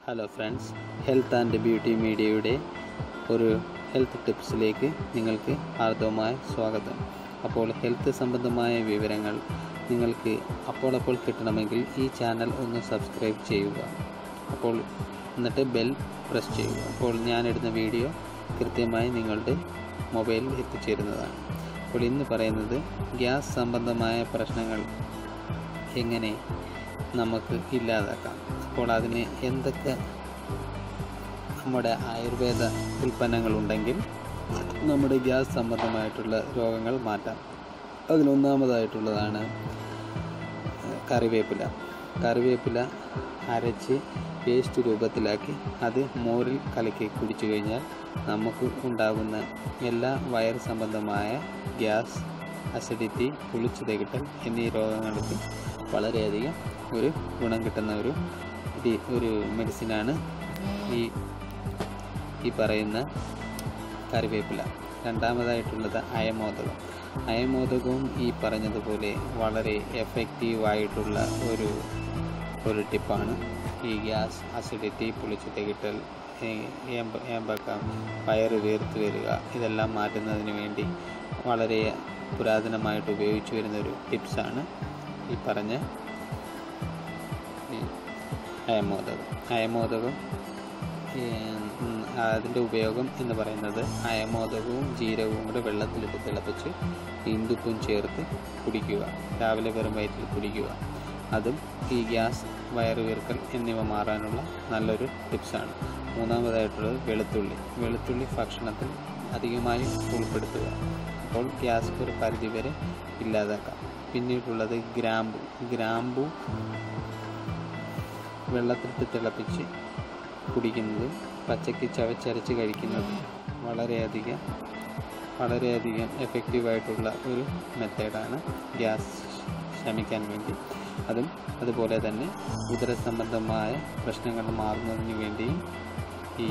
hello friends health and beauty മീഡിയയുടെ ഒരു health ടിപ്സിലേക്ക് നിങ്ങൾക്ക് ഹാർദവമായ സ്വാഗതം അപ്പോൾ ഹെൽത്ത് സംബന്ധമായ വിവരങ്ങൾ നിങ്ങൾക്ക് അപ്പോൾ അപ്പോൾ കിട്ടണമെങ്കിൽ ഈ ചാനൽ ഒന്ന് സബ്സ്ക്രൈബ് ചെയ്യുക അപ്പോൾ എന്നിട്ട് ബെൽ പ്രസ് ചെയ്യുക അപ്പോൾ ഞാനിടുന്ന വീഡിയോ കൃത്യമായി നിങ്ങളുടെ മൊബൈലിൽ എത്തിച്ചേരുന്നതാണ് അപ്പോൾ ഇന്ന് പറയുന്നത് ഗ്യാസ് സംബന്ധമായ പ്രശ്നങ്ങൾ എങ്ങനെ നമുക്ക് ഇല്ലാതാക്കാം അപ്പോൾ അതിന് എന്തൊക്കെ നമ്മുടെ ആയുർവേദ ഉൽപ്പന്നങ്ങളുണ്ടെങ്കിൽ നമ്മുടെ ഗ്യാസ് സംബന്ധമായിട്ടുള്ള രോഗങ്ങൾ മാറ്റാം അതിലൊന്നാമതായിട്ടുള്ളതാണ് കറിവേപ്പില കറിവേപ്പില അരച്ച് പേസ്റ്റ് രൂപത്തിലാക്കി അത് മോരിൽ കലക്കി കുടിച്ചു കഴിഞ്ഞാൽ നമുക്ക് ഉണ്ടാകുന്ന എല്ലാ വയർ സംബന്ധമായ ഗ്യാസ് അസിഡിറ്റി പുളിച്ചു തികട്ടൽ എന്നീ രോഗങ്ങൾക്ക് വളരെയധികം ഒരു ഗുണം കിട്ടുന്ന ഒരു ഡി- ഒരു മെഡിസിനാണ് ഈ ഈ പറയുന്ന കറിവേപ്പില രണ്ടാമതായിട്ടുള്ളത് അയമോദകം അയമോദകവും ഈ പറഞ്ഞതുപോലെ വളരെ എഫക്റ്റീവായിട്ടുള്ള ഒരു ഒരു ടിപ്പാണ് ഈ ഗ്യാസ് അസിഡിറ്റി പുളിച്ചു തികട്ടൽ ഏ- ഏമ്പ ഏമ്പക്കം വയറ് വീർത്ത് വരിക ഇതെല്ലാം മാറ്റുന്നതിന് വേണ്ടി വളരെ പുരാതനമായിട്ട് ഉപയോഗിച്ചു വരുന്ന ഒരു ടിപ്സാണ് ഈ പറഞ്ഞ ഈ അയമോദകം അയമോദകം ഈ, ഉം, അതിൻ്റെ ഉപയോഗം എന്ന് പറയുന്നത് അയമോദകവും ജീരകവും കൂടെ വെള്ളത്തിലിട്ട് തിളപ്പിച്ച് ഇന്ദുപ്പും ചേർത്ത് കുടിക്കുക രാവിലെ വെറും വയറ്റിൽ കുടിക്കുക അതും ഈ ഗ്യാസ് വയറ് വീർക്കൽ എന്നിവ മാറാനുള്ള നല്ലൊരു ടിപ്സാണ് മൂന്നാമതായിട്ടുള്ളത് വെളുത്തുള്ളി വെളുത്തുള്ളി ഭക്ഷണത്തിൽ അധികമായി ഉൾപ്പെടുത്തുക അപ്പോൾ ഗ്യാസ് ഒരു പരിധിവരെ ഇല്ലാതാക്കാം പിന്നീടുള്ളത് ഗ്രാമ്പു ഗ്രാമ്പു വെള്ളത്തിലിട്ട് തിളപ്പിച്ച് കുടിക്കുന്നതും പച്ചയ്ക്ക് ചവച്ചരച്ച് കഴിക്കുന്നതും വളരെയധികം വളരെയധികം എഫക്റ്റീവായിട്ടുള്ള ഒരു മെത്തേഡാണ് ഗ്യാസ് ശമിക്കാൻ വേണ്ടി അതും അതുപോലെ തന്നെ ഉദര സംബന്ധമായ പ്രശ്നങ്ങൾ മാറുന്നതിന് വേണ്ടിയും ഈ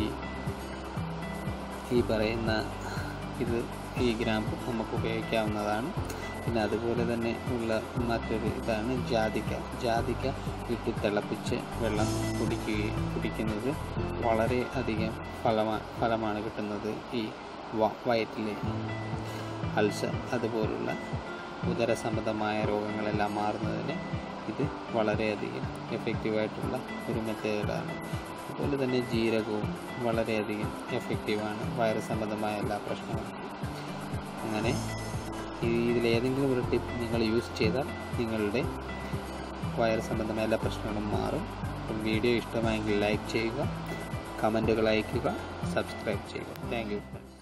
ഈ പറയുന്ന ഇത് ഈ ഗ്രാമ്പ് നമുക്ക് ഉപയോഗിക്കാവുന്നതാണ് പിന്നെ അതുപോലെ തന്നെ ഉള്ള മറ്റൊരു ഇതാണ് ജാതിക്ക ജാതിക്ക ഇട്ട് തിളപ്പിച്ച് വെള്ളം കുടിക്കുകയും കുടിക്കുന്നത് വളരെ അധികം ഫലമാ ഫലമാണ് കിട്ടുന്നത് ഈ വ- വയറ്റിലെ അൾസർ അതുപോലുള്ള ഉദര സംബന്ധമായ രോഗങ്ങളെല്ലാം മാറുന്നതിന് ഇത് വളരെയധികം എഫക്റ്റീവായിട്ടുള്ള ഒരു മെത്തേഡാണ് അതുപോലെ തന്നെ ജീരകവും വളരെയധികം എഫക്റ്റീവാണ് വയറ് സംബന്ധമായ എല്ലാ പ്രശ്നങ്ങൾക്കും അങ്ങനെ ഈ ഇതിലേതെങ്കിലും ഒരു ടിപ്പ് നിങ്ങൾ യൂസ് ചെയ്താൽ നിങ്ങളുടെ വയറ് സംബന്ധമായ എല്ലാ പ്രശ്നങ്ങളും മാറും അപ്പോൾ വീഡിയോ ഇഷ്ടമായെങ്കിൽ ലൈക്ക് ചെയ്യുക കമൻറ്റുകൾ അയയ്ക്കുക സബ്സ്ക്രൈബ് ചെയ്യുക താങ്ക് യു ഫ്രണ്ട്സ്